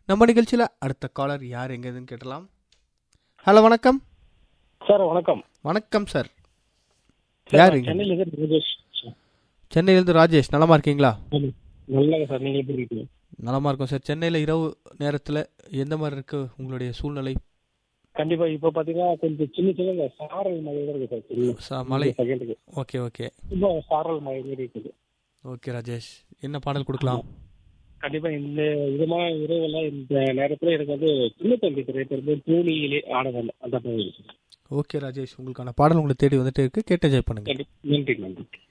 நம்ம நிகழ்ச்சியில் அடுத்த காலர் யார் எங்கேதுன்னு கேட்டலாம் ஹலோ வணக்கம் சார் வணக்கம் வணக்கம் சார் சார், யார் நான் இங்க? சென்னையில இருந்து ராஜேஷ் சார். சென்னையிலேருந்து ராஜேஷ் நலமா இருக்கீங்களா ஆமா. நல்லாங்க சார் நீங்க எப்படி இருக்கீங்க நலமா இருக்கும் சார் சென்னையில் இரவு நேரத்தில் எந்த மாதிரி இருக்கு உங்களுடைய சூழ்நிலை கண்டிப்பா இப்ப பாத்தீங்கன்னா கொஞ்சம் சின்ன சின்ன இந்த சாரல் மழை தான் இருக்கு சார் சின்ன ச- மழை செகண்டுக்கு ஓகே ஓகே ரொம்ப சாரல் மழை மாதிரி இருக்குது ஓகே ராஜேஷ் என்ன பாடல் கொடுக்கலாம் கண்டிப்பா இந்த விதமான இரவுல இந்த நேரத்துல எனக்கு வந்து சின்ன தம்பி திரைப்படம் பூனியிலே ஆடவன் அந்த மாதிரி இருக்கு ஓகே ராஜேஷ் உங்களுக்கான பாடல் உங்களை தேடி வந்துட்டே இருக்கு கேட்டு என்ஜாய் பண்ணுங்க கண்டிப்பா நன்றி நன்றி